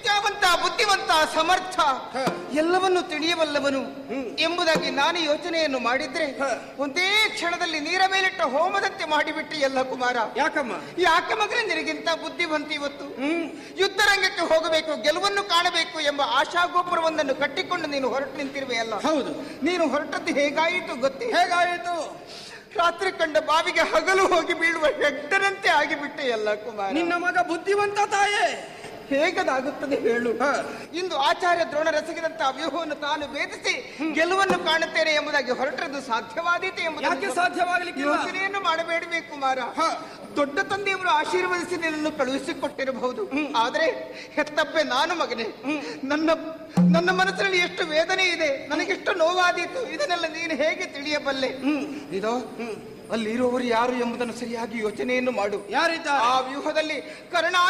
ವಿದ್ಯಾವಂತ ಬುದ್ಧಿವಂತ ಸಮರ್ಥ ಎಲ್ಲವನ್ನು ತಿಳಿಯಬಲ್ಲವನು ಎಂಬುದಾಗಿ ನಾನು ಯೋಚನೆಯನ್ನು ಮಾಡಿದ್ರೆ ಒಂದೇ ಕ್ಷಣದಲ್ಲಿ ನೀರ ಮೇಲಿಟ್ಟ ಹೋಮದಂತೆ ಮಾಡಿಬಿಟ್ಟೆ ಎಲ್ಲ ಕುಮಾರ ಯಾಕಮ್ಮ ಯಾಕೆ ಮಗನೇ ನಿನಗಿಂತ ಬುದ್ಧಿವಂತ ಇವತ್ತು ಯುದ್ಧರಂಗಕ್ಕೆ ಹೋಗಬೇಕು ಗೆಲುವನ್ನು ಕಾಣಬೇಕು ಎಂಬ ಆಶಾಗೋಪುರವೊಂದನ್ನು ಕಟ್ಟಿಕೊಂಡು ನೀನು ಹೊರಟು ನಿಂತಿರುವೆಯಲ್ಲ ಹೌದು ನೀನು ಹೊರಟದ್ದು ಹೇಗಾಯಿತು ಗೊತ್ತೇ ಹೇಗಾಯಿತು ರಾತ್ರಿ ಕಂಡ ಬಾವಿಗೆ ಹಗಲು ಹೋಗಿ ಬೀಳುವ ಹೆಗ್ಡರಂತೆ ಆಗಿಬಿಟ್ಟೆ ಎಲ್ಲ ಕುಮಾರ ನಿನ್ನ ಮಗ ಬುದ್ಧಿವಂತ ತಾಯೇ ಹೇಗದಾಗುತ್ತದೆ ಹೇಳು ಹ. ಇಂದು ಆಚಾರ್ಯ ದ್ರೋಣರಸಗಿದಂತಹ ವ್ಯೂಹವನ್ನು ತಾನು ಭೇದಿಸಿ ಗೆಲುವನ್ನು ಕಾಣುತ್ತೇನೆ ಎಂಬುದಾಗಿ ಹೊರಟದ್ದು ಸಾಧ್ಯವಾದೀತೆ ಯಾಕೆ ಎಂಬುದಾಗಿ ಸಾಧ್ಯವಾಗಲಿಕ್ಕಿಲ್ಲ ಯೋಚನೆಯನ್ನು ಮಾಡಬೇಡವೇ ಕುಮಾರ ದೊಡ್ಡ ತಂದೆಯವರು ಆಶೀರ್ವದಿಸಿ ನಿನ್ನನ್ನು ಕಳುಹಿಸಿಕೊಟ್ಟಿರಬಹುದು ಆದರೆ ಹೆತ್ತಪ್ಪೆ ನಾನು ಮಗನೇ ನನ್ನ ನನ್ನ ಮನಸ್ಸಿನಲ್ಲಿ ಎಷ್ಟು ವೇದನೆ ಇದೆ ನನಗೆಷ್ಟು ನೋವಾದೀತು ಇದನ್ನೆಲ್ಲ ನೀನು ಹೇಗೆ ತಿಳಿಯಬಲ್ಲೆ ಇದೋ ಅಲ್ಲಿರುವವರು ಯಾರು ಎಂಬುದನ್ನು ಸರಿಯಾಗಿ ಯೋಚನೆಯನ್ನು ಮಾಡು ಯಾರಿದ್ದಾರೆ ಆ ವ್ಯೂಹದಲ್ಲಿ ಕರ್ಣ